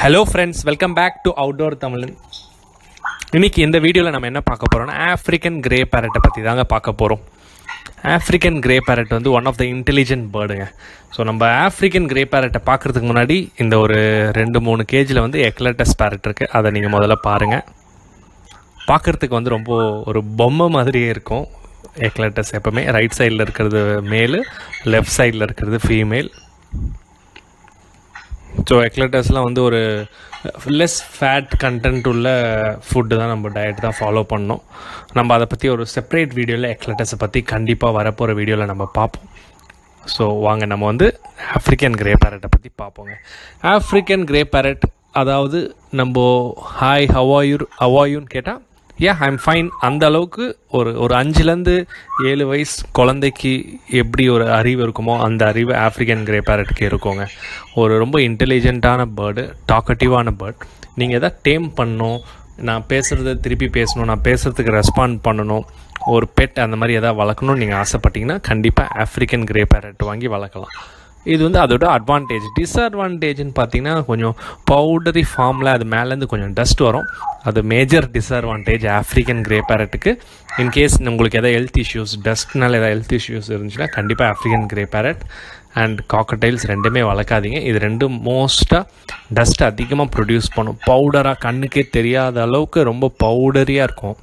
hello friends welcome back to outdoor Tamizhan இன்னைக்கு இந்த வீடியோவில் நம்ம என்ன பார்க்க போகிறோம்னா ஆஃப்ரிக்கன் கிரே பேரட்டை பற்றி தாங்க பார்க்க போகிறோம் ஆஃப்ரிக்கன் கிரே பேரட் வந்து ஒன் ஆஃப் த இன்டெலிஜென்ட் பேர்டுங்க ஸோ நம்ம ஆஃப்ரிக்கன் கிரே பேரட்டை பார்க்குறதுக்கு முன்னாடி இந்த ஒரு ரெண்டு மூணு கேஜில் வந்து எக்லட்டஸ் பேரட் இருக்குது அதை நீங்கள் முதல்ல பாருங்கள் பார்க்குறதுக்கு வந்து ரொம்ப ஒரு பொம்மை மாதிரியே இருக்கும் எக்லட்டஸ் எப்போவுமே ரைட் சைடில் இருக்கிறது மேலு லெஃப்ட் சைடில் இருக்கிறது ஃபீமேல் ஸோ எக்லட்டஸ்லாம் வந்து ஒரு லெஸ் ஃபேட் கண்டென்ட் உள்ள ஃபுட்டு தான் நம்ம டயட் தான் ஃபாலோ பண்ணோம் நம்ம அதை பற்றி ஒரு செப்பரேட் வீடியோவில் எக்லட்டஸை பற்றி கண்டிப்பாக வரப்போகிற வீடியோவில் நம்ம பார்ப்போம் ஸோ வாங்க நம்ம வந்து ஆஃப்ரிக்கன் கிரே பேரட்டை பற்றி பார்ப்போங்க ஆஃப்ரிக்கன் கிரே பேரட் அதாவது நம்ம ஹாய் ஹவாயூர் ஹவாயூன்னு கேட்டால் ஏ ஐம் ஃபைன் அந்த அளவுக்கு ஒரு ஒரு அஞ்சுலேருந்து ஏழு வயசு குழந்தைக்கு எப்படி ஒரு அறிவு இருக்குமோ அந்த அறிவு ஆஃப்ரிக்கன் கிரே பேரட்டுக்கு இருக்குங்க ஒரு ரொம்ப இன்டெலிஜென்ட்டான பேர்டு டாக்கட்டிவான பேர்ட் நீங்கள் எதாவது டேம் பண்ணணும் நான் பேசுகிறத திருப்பி பேசணும் நான் பேசுகிறதுக்கு ரெஸ்பாண்ட் பண்ணணும் ஒரு பெட் அந்த மாதிரி எதாவது வளர்க்கணும்னு நீங்கள் ஆசைப்பட்டீங்கன்னா கண்டிப்பாக ஆஃப்ரிக்கன் கிரே பேரட் வாங்கி வளர்க்கலாம் இது வந்து அதோட அட்வான்டேஜ் டிஸ்அட்வான்டேஜ்னு பார்த்தீங்கன்னா கொஞ்சம் பவுடரி ஃபார்மில் அது மேலேருந்து கொஞ்சம் டஸ்ட் வரும் அது மேஜர் டிஸ்அட்வான்டேஜ் ஆஃப்ரிக்கன் கிரே பேரட்டுக்கு இன்கேஸ் உங்களுக்கு எதாவது ஹெல்த் இஷ்யூஸ் டஸ்ட்னால எதாவது ஹெல்த் இஷ்யூஸ் இருந்துச்சுன்னா கண்டிப்பாக African grey parrot and cockatiels ரெண்டுமே வளர்க்காதீங்க இது ரெண்டும் மோஸ்ட்டாக டஸ்ட் அதிகமாக ப்ரொடியூஸ் பண்ணும் பவுடராக கண்ணுக்கே தெரியாத அளவுக்கு ரொம்ப பவுடரியாக இருக்கும்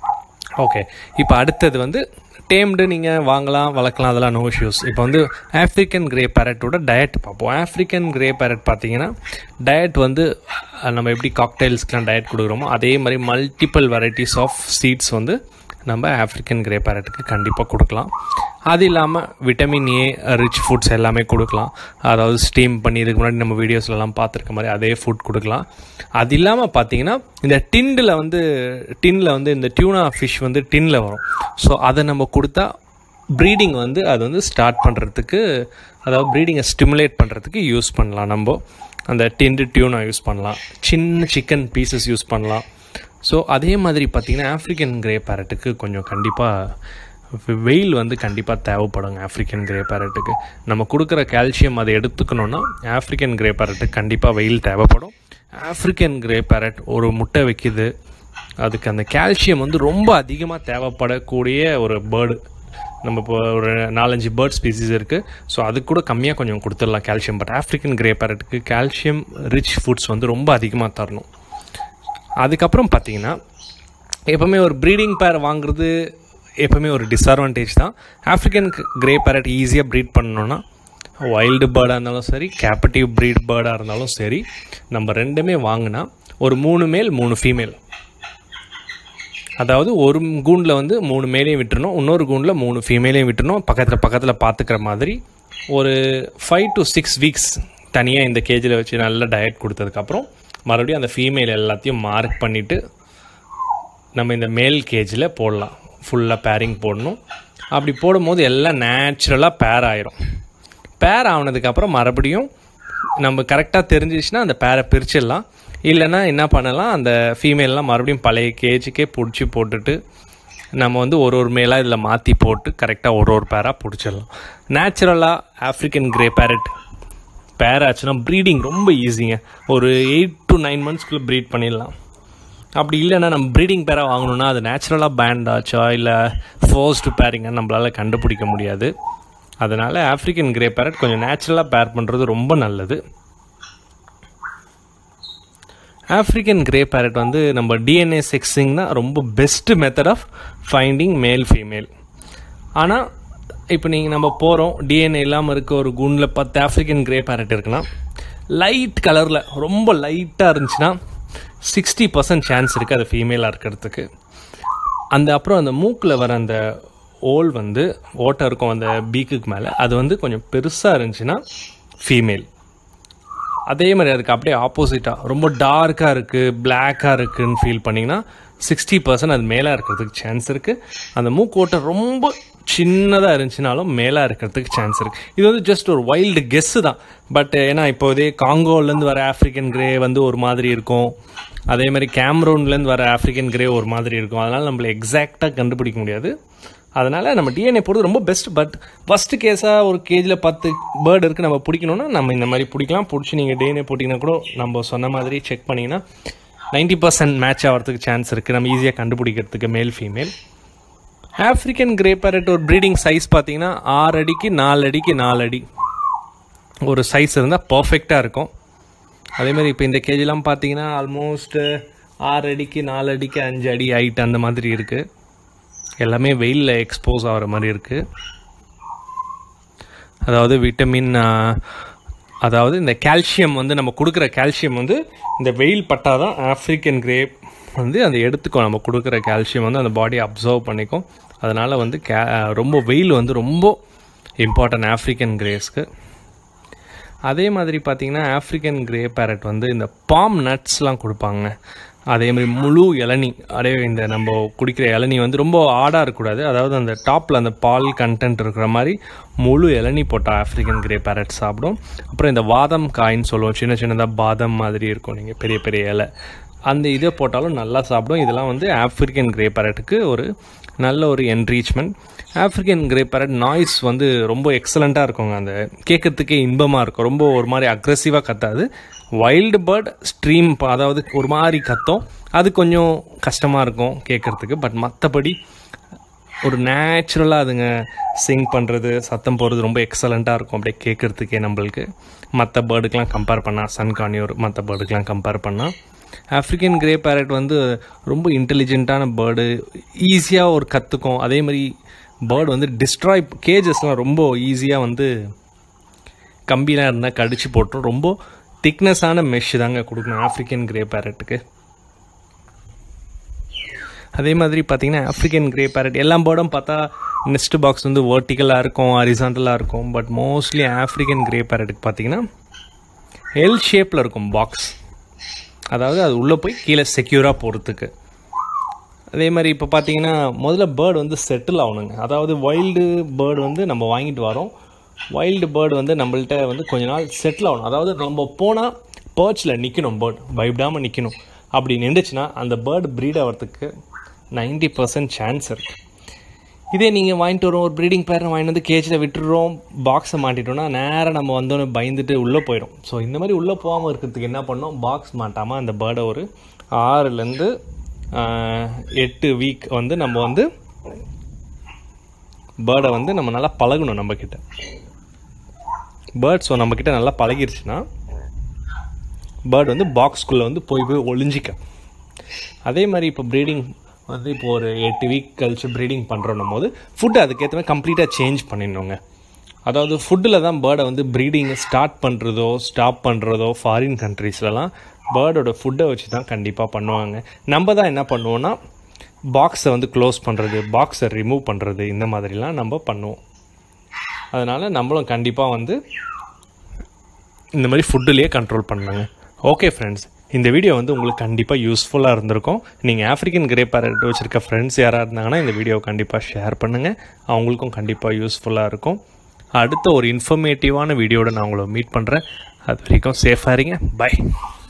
ஓகே இப்போ அடுத்தது வந்து டேம்டு நீங்கள் வாங்கலாம் வளர்க்கலாம் அதெல்லாம் நோ இஷ்யூஸ் இப்போ வந்து ஆஃப்ரிக்கன் கிரே பேரட்டோட டயட் பார்ப்போம் ஆஃப்ரிக்கன் கிரே பேரட் பார்த்தீங்கன்னா டயட் வந்து நம்ம எப்படி காக்டைல்ஸ்க்கெலாம் டயட் கொடுக்குறோமோ அதே மாதிரி மல்டிபிள் வெரைட்டிஸ் ஆஃப் சீட்ஸ் வந்து நம்ம ஆஃப்ரிக்கன் கிரே பேரட்டுக்கு கண்டிப்பாக கொடுக்கலாம் அது இல்லாமல் விட்டமின் ஏ ரிச் ஃபுட்ஸ் எல்லாமே கொடுக்கலாம் அதாவது ஸ்டீம் பண்ணி இதுக்கு முன்னாடி நம்ம வீடியோஸ்லலாம் பார்த்துருக்க மாதிரி அதே ஃபுட் கொடுக்கலாம் அது இல்லாமல் பார்த்தீங்கன்னா இந்த டின்னில் வந்து டின்னில் வந்து இந்த டியூனா ஃபிஷ் வந்து டின்னில் வரும் ஸோ அதை நம்ம கொடுத்தா ப்ரீடிங் வந்து அது வந்து ஸ்டார்ட் பண்ணுறதுக்கு அதாவது ப்ரீடிங்கை ஸ்டிமுலேட் பண்ணுறதுக்கு யூஸ் பண்ணலாம் நம்ம அந்த டின்டு டியூனா யூஸ் பண்ணலாம் சின்ன சிக்கன் பீசஸ் யூஸ் பண்ணலாம் ஸோ அதே மாதிரி பார்த்திங்கன்னா ஆஃப்ரிக்கன் கிரே பேரட்டுக்கு கொஞ்சம் கண்டிப்பாக வெயில் வந்து கண்டிப்பாக தேவைப்படுங்க ஆஃப்ரிக்கன் கிரே பேரட்டுக்கு நம்ம கொடுக்குற கால்சியம் அதை எடுத்துக்கணுன்னா ஆஃப்ரிக்கன் கிரே பேரட்டுக்கு கண்டிப்பாக வெயில் தேவைப்படும் ஆஃப்ரிக்கன் கிரே பேரட் ஒரு முட்டை வைக்குது அதுக்கு அந்த கால்சியம் வந்து ரொம்ப அதிகமாக தேவைப்படக்கூடிய ஒரு பேர்டு நம்ம இப்போ ஒரு நாலஞ்சு பேர்ட் ஸ்பீசிஸ் இருக்குது ஸோ அதுக்கு கூட கம்மியாக கொஞ்சம் கொடுத்துடலாம் கால்சியம் பட் ஆஃப்ரிக்கன் கிரே பேரட்டுக்கு கால்சியம் ரிச் ஃபுட்ஸ் வந்து ரொம்ப அதிகமாக தரணும் அதுக்கப்புறம் பார்த்தீங்கன்னா எப்போவுமே ஒரு ப்ரீடிங் பேர் வாங்குறது எப்போவுமே ஒரு டிஸ்அட்வான்டேஜ் தான் ஆஃப்ரிக்கன் கிரே பேரட் ஈஸியாக ப்ரீட் பண்ணணுன்னா வைல்டு பேர்டாக இருந்தாலும் சரி கேபிட்டிவ் ப்ரீட் பேர்டாக இருந்தாலும் சரி நம்ம ரெண்டுமே வாங்கினா ஒரு மூணு மேல் மூணு ஃபீமேல் அதாவது ஒரு கூண்டில் வந்து மூணு மேலையும் விட்டுறணும் இன்னொரு கூண்டில் மூணு ஃபீமேலையும் விட்டுறணும் பக்கத்தில் பக்கத்தில் பார்த்துக்கிற மாதிரி ஒரு ஃபைவ் டு சிக்ஸ் வீக்ஸ் தனியாக இந்த கேஜில் வச்சு நல்ல டயட் கொடுத்ததுக்கப்புறம் மறுபடியும் அந்த ஃபீமேல் எல்லாத்தையும் மார்க் பண்ணிவிட்டு நம்ம இந்த மேல் கேஜில் போடலாம் ஃபுல்லாக பேரிங் போடணும் அப்படி போடும்போது எல்லாம் நேச்சுரலாக பேர் ஆயிரும் பேர் ஆனதுக்கப்புறம் மறுபடியும் நம்ம கரெக்டாக தெரிஞ்சிச்சுன்னா அந்த பேரை பிரிச்சிடலாம் இல்லைன்னா என்ன பண்ணலாம் அந்த ஃபீமேல்லாம் மறுபடியும் பழைய கேஜுக்கே பிடிச்சி போட்டுட்டு நம்ம வந்து ஒரு ஒரு மேலாக இதில் மாற்றி போட்டு கரெக்டாக ஒரு ஒரு பேராக பிடிச்சிடலாம் நேச்சுரலாக ஆஃப்ரிக்கன் கிரே பேரட் பேர் ஆச்சுன்னா ப்ரீடிங் ரொம்ப ஈஸிங்க ஒரு எயிட் டு நைன் மந்த்ஸ்க்குள்ளே ப்ரீட் பண்ணிடலாம் அப்படி இல்லைன்னா நம்ம ப்ரீடிங் பேராக வாங்கணுன்னா அது நேச்சுரலாக பேண்ட் ஆச்சா இல்லை ஃபோர்ஸ்டு பேரிங்கன்னு நம்மளால் கண்டுபிடிக்க முடியாது அதனால் ஆஃப்ரிக்கன் கிரே பேரட் கொஞ்சம் நேச்சுரலாக பேர் பண்ணுறது ரொம்ப நல்லது ஆஃப்ரிக்கன் கிரே பேரட் வந்து நம்ம டிஎன்ஏ செக்ஸிங் தான் ரொம்ப best method of finding male female ஆனால் இப்போ நீங்கள் நம்ம போகிறோம் டிஎன்ஏ இல்லாமல் இருக்க ஒரு குண்டில் பத்து ஆஃப்ரிக்கன் கிரே பேரட் இருக்குன்னா லைட் கலரில் ரொம்ப லைட்டாக இருந்துச்சுன்னா சிக்ஸ்டி பர்சன்ட் சான்ஸ் இருக்குது அது ஃபீமேலாக இருக்கிறதுக்கு அந்த அப்புறம் அந்த மூக்கில் வர அந்த ஓல் வந்து ஓட்டை இருக்கும் அந்த பீக்குக்கு மேலே அது வந்து கொஞ்சம் பெருசாக இருந்துச்சுன்னா ஃபீமேல் அதே மாதிரி அதுக்கு அப்படியே ஆப்போசிட்டாக ரொம்ப டார்க்காக இருக்குது பிளாக்காக இருக்குதுன்னு ஃபீல் பண்ணிங்கன்னா சிக்ஸ்டி பர்சன்ட் அது மேலே இருக்கிறதுக்கு சான்ஸ் இருக்குது அந்த மூக்கோட்டை ரொம்ப சின்னதாக இருந்துச்சுனாலும் மேலே இருக்கிறதுக்கு சான்ஸ் இருக்குது இது வந்து ஜஸ்ட் ஒரு வைல்டு கெஸ்ஸு தான் பட் ஏன்னா இப்போதே காங்கோலேருந்து வர ஆஃப்ரிக்கன் கிரே வந்து ஒரு மாதிரி இருக்கும் அதே மாதிரி கேம்ரூன்லேருந்து வர ஆஃப்ரிக்கன் கிரே ஒரு மாதிரி இருக்கும் அதனால் நம்மள எக்ஸாக்டாக கண்டுபிடிக்க முடியாது அதனால் நம்ம டிஎன்ஏ போடுறது ரொம்ப பெஸ்ட் பட் ஃபஸ்ட்டு கேஸாக ஒரு கேஜில் பத்து பேர்டு இருக்குது நம்ம பிடிக்கணும்னா நம்ம இந்த மாதிரி பிடிக்கலாம் பிடிச்சி நீங்கள் டிஎன்ஏ போட்டிங்கன்னா கூட நம்ம சொன்ன மாதிரி செக் பண்ணிங்கன்னா நைன்ட்டி பர்சன்ட் மேட்ச் ஆகிறதுக்கு சான்ஸ் இருக்குது நம்ம ஈஸியாக கண்டுபிடிக்கிறதுக்கு male female African grey parrot ஒரு ப்ரீடிங் சைஸ் பார்த்தீங்கன்னா ஆறு அடிக்கு நாலு அடிக்கு நாலு அடி ஒரு சைஸ் இருந்தால் பர்ஃபெக்டாக இருக்கும் அதே மாதிரி இப்போ இந்த கேஜிலாம் பார்த்தீங்கன்னா ஆல்மோஸ்ட் ஆறு அடிக்கு நாலு அடிக்கு அஞ்சு அடி ஹைட் அந்த மாதிரி இருக்குது எல்லாமே வெயிலில் எக்ஸ்போஸ் ஆகிற மாதிரி இருக்குது அதாவது விட்டமின் அதாவது இந்த கால்சியம் வந்து நம்ம கொடுக்குற கால்சியம் வந்து இந்த வெயில் பட்டால் தான் ஆஃப்ரிக்கன் கிரேப் வந்து அந்த எடுத்துக்கும் நம்ம கொடுக்குற கால்சியம் வந்து அந்த பாடியை அப்சர்வ் பண்ணிக்கும் அதனால் வந்து கே ரொம்ப வெயில் வந்து ரொம்ப இம்பார்ட்டன்ட் ஆஃப்ரிக்கன் கிரேஸ்க்கு அதே மாதிரி பார்த்தீங்கன்னா ஆஃப்ரிக்கன் கிரே பேரட் வந்து இந்த பாம் நட்ஸ்லாம் கொடுப்பாங்க அதே மாதிரி முழு இளநி அப்படியே இந்த நம்ம குடிக்கிற இளநி வந்து ரொம்ப ஆடாக இருக்கக்கூடாது அதாவது அந்த டாப்பில் அந்த பால் கண்டென்ட் இருக்கிற மாதிரி முழு இளநி போட்டால் ஆஃப்ரிக்கன் கிரே பேரட் சாப்பிடும் அப்புறம் இந்த வாதம் காயின்னு சொல்லுவோம் சின்ன சின்னதாக பாதம் மாதிரி இருக்கும் நீங்கள் பெரிய பெரிய இலை அந்த இதை போட்டாலும் நல்லா சாப்பிடும் இதெல்லாம் வந்து ஆஃப்ரிக்கன் கிரே பேரட்டுக்கு ஒரு நல்ல ஒரு enrichment African grey parrot noise வந்து ரொம்ப எக்ஸலண்ட்டாக இருக்குங்க அந்த கேட்கறதுக்கே இன்பமாக இருக்கும் ரொம்ப ஒரு மாதிரி அக்ரெசிவாக கத்தாது வைல்டு பேர்ட் ஸ்ட்ரீம் அதாவது ஒரு மாதிரி கத்தும் அது கொஞ்சம் கஷ்டமாக இருக்கும் கேட்குறதுக்கு பட் மற்றபடி ஒரு நேச்சுரலாக அதுங்க சிங் பண்ணுறது சத்தம் போடுறது ரொம்ப எக்ஸலண்ட்டாக இருக்கும் அப்படியே கேட்குறதுக்கே நம்மளுக்கு மற்ற பேர்டுக்கெலாம் கம்பேர் பண்ணால் சன்கானியூர் மற்ற பேர்டுக்கெலாம் கம்பேர் பண்ணால் ஆஃப்ரிக்கன் கிரே பேரட் வந்து ரொம்ப இன்டெலிஜென்ட்டான பேர்டு ஈஸியாக ஒரு கற்றுக்கும் அதே மாதிரி பேர்டு வந்து டிஸ்ட்ராய் கேஜஸ்லாம் ரொம்ப ஈஸியாக வந்து கம்பிலாம் இருந்தால் கடிச்சு போட்டுரும் ரொம்ப திக்னஸான மெஷ் தாங்க கொடுக்கணும் ஆஃப்ரிக்கன் கிரே பேரட்டுக்கு அதே மாதிரி பார்த்தீங்கன்னா ஆஃப்ரிக்கன் கிரே பேரட் எல்லா பேர்டும் பார்த்தா நெஸ்ட் பாக்ஸ் வந்து வேர்ட்டிக்கலாக இருக்கும் ஹரிசாண்டலாக இருக்கும் பட் மோஸ்ட்லி ஆஃப்ரிக்கன் கிரே பேரட்டுக்கு பார்த்தீங்கன்னா எல் ஷேப்பில் இருக்கும் பாக்ஸ் அதாவது அது உள்ளே போய் கீழே செக்யூராக போகிறதுக்கு அதே மாதிரி இப்போ பார்த்தீங்கன்னா முதல்ல பேர்டு வந்து செட்டில் ஆகணுங்க அதாவது வைல்டு பேர்டு வந்து நம்ம வாங்கிட்டு வரோம் வைல்டு பேர்டு வந்து நம்மள்ட்ட வந்து கொஞ்ச நாள் செட்டில் ஆகணும் அதாவது நம்ம போனால் பேர்ச்சில் நிற்கணும் பேர்டு பயப்படாமல் நிற்கணும் அப்படி நின்றுச்சுன்னா அந்த பேர்டு ப்ரீட் ஆகிறதுக்கு நைன்டி பர்சன்ட் சான்ஸ் இருக்குது இதே நீங்கள் வாங்கிட்டு வரோம் ஒரு ப்ரீடிங் பேரை வாங்கிட்டு வந்து கேஜில் விட்டுடுறோம் பாக்ஸை மாட்டிட்டோம்னா நேராக நம்ம வந்தோன்னே பயந்துட்டு உள்ளே போயிடும் ஸோ இந்த மாதிரி உள்ளே போகாமல் இருக்கிறதுக்கு என்ன பண்ணோம் பாக்ஸ் மாட்டாமல் அந்த பேர்டை ஒரு ஆறுலேருந்து எட்டு வீக் வந்து நம்ம வந்து பேர்டை வந்து நம்ம நல்லா பழகணும் நம்மக்கிட்ட பேர்ட் ஸோ நம்மக்கிட்ட நல்லா பழகிருச்சுன்னா பேர்ட் வந்து பாக்ஸ்குள்ளே வந்து போய் போய் ஒளிஞ்சிக்க அதே மாதிரி இப்போ ப்ரீடிங் வந்து இப்போ ஒரு எட்டு வீக் கழிச்சு ப்ரீடிங் பண்ணுறோன்னும் போது ஃபுட்டு அதுக்கேற்ற மாதிரி கம்ப்ளீட்டாக சேஞ்ச் பண்ணிடணுங்க அதாவது ஃபுட்டில் தான் பேர்டை வந்து ப்ரீடிங் ஸ்டார்ட் பண்ணுறதோ ஸ்டாப் பண்ணுறதோ ஃபாரின் கண்ட்ரீஸ்லலாம் பேர்டோட ஃபுட்டை வச்சு தான் கண்டிப்பாக பண்ணுவாங்க நம்ம தான் என்ன பண்ணுவோன்னா பாக்ஸை வந்து க்ளோஸ் பண்ணுறது பாக்ஸை ரிமூவ் பண்ணுறது இந்த மாதிரிலாம் நம்ம பண்ணுவோம் அதனால் நம்மளும் கண்டிப்பாக வந்து இந்த மாதிரி ஃபுட்டுலேயே கண்ட்ரோல் பண்ணலாங்க ஓகே ஃப்ரெண்ட்ஸ் இந்த வீடியோ வந்து உங்களுக்கு கண்டிப்பாக யூஸ்ஃபுல்லாக இருந்திருக்கும் நீங்கள் ஆஃப்ரிக்கன் கிரே பேரட் வச்சுருக்க ஃப்ரெண்ட்ஸ் யாராக இருந்தாங்கன்னா இந்த வீடியோவை கண்டிப்பாக ஷேர் பண்ணுங்கள் அவங்களுக்கும் கண்டிப்பாக யூஸ்ஃபுல்லாக இருக்கும் அடுத்த ஒரு இன்ஃபர்மேட்டிவான வீடியோட நான் உங்களை மீட் பண்ணுறேன் அது வரைக்கும் சேஃபாக இருங்க பை